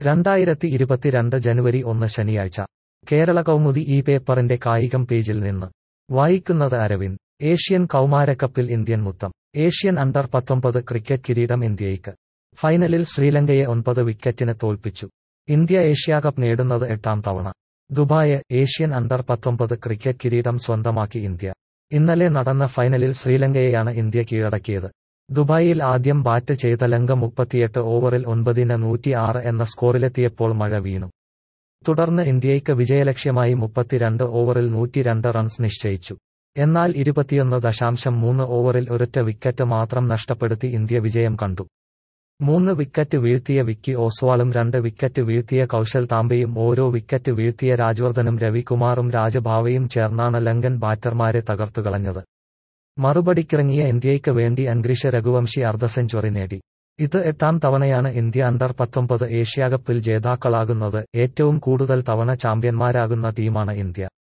രണ്ടായിരത്തി ഇരുപത്തിരണ്ട് ജനുവരി ഒന്ന് ശനിയാഴ്ച കേരള കൗമുദി ഈ പേപ്പറിന്റെ കായികം പേജിൽ നിന്ന് വായിക്കുന്നത് അരവിന്ദ് ഏഷ്യൻ കൗമാരക്കപ്പിൽ ഇന്ത്യൻ മുത്തം ഏഷ്യൻ അണ്ടർ പത്തൊമ്പത് ക്രിക്കറ്റ് കിരീടം ഇന്ത്യയ്ക്ക് ഫൈനലിൽ ശ്രീലങ്കയെ ഒൻപത് വിക്കറ്റിന് തോൽപ്പിച്ചു ഇന്ത്യ ഏഷ്യാകപ്പ് നേടുന്നത് എട്ടാം തവണ ദുബായ് ഏഷ്യൻ അണ്ടർ പത്തൊമ്പത് ക്രിക്കറ്റ് കിരീടം സ്വന്തമാക്കി ഇന്ത്യ ഇന്നലെ നടന്ന ഫൈനലിൽ ശ്രീലങ്കയെയാണ് ഇന്ത്യ കീഴടക്കിയത് ദുബായിൽ ആദ്യം ബാറ്റ് ചെയ്ത ലങ്ക മുപ്പത്തിയെട്ട് ഓവറിൽ ഒൻപതിന് നൂറ്റിയാറ് എന്ന സ്കോറിലെത്തിയപ്പോൾ മഴ വീണു തുടർന്ന് ഇന്ത്യയ്ക്ക് വിജയലക്ഷ്യമായി മുപ്പത്തിരണ്ട് ഓവറിൽ നൂറ്റിരണ്ട് റൺസ് നിശ്ചയിച്ചു എന്നാൽ ഇരുപത്തിയൊന്ന് ദശാംശം മൂന്ന് ഓവറിൽ ഒരൊറ്റ വിക്കറ്റ് മാത്രം നഷ്ടപ്പെടുത്തി ഇന്ത്യ വിജയം കണ്ടു മൂന്ന് വിക്കറ്റ് വീഴ്ത്തിയ വിക്കി ഓസ്വാളും രണ്ട് വിക്കറ്റ് വീഴ്ത്തിയ കൌശൽ താമ്പയും ഓരോ വിക്കറ്റ് വീഴ്ത്തിയ രാജ്വർദ്ധനും രവികുമാറും രാജഭാവയും ചേർന്നാണ് ലങ്കൻ ബാറ്റർമാരെ തകർത്തുകളഞ്ഞത് മറുപടിക്കിറങ്ങിയ ഇന്ത്യയ്ക്ക് വേണ്ടി അൻഗ്രിഷ രഘുവംശി അർദ്ധ സെഞ്ചുറി നേടി ഇത് എട്ടാം തവണയാണ് ഇന്ത്യ അണ്ടർ പത്തൊമ്പത് ഏഷ്യാകപ്പിൽ ജേതാക്കളാകുന്നത് ഏറ്റവും കൂടുതൽ തവണ ചാമ്പ്യന്മാരാകുന്ന ടീമാണ് ഇന്ത്യ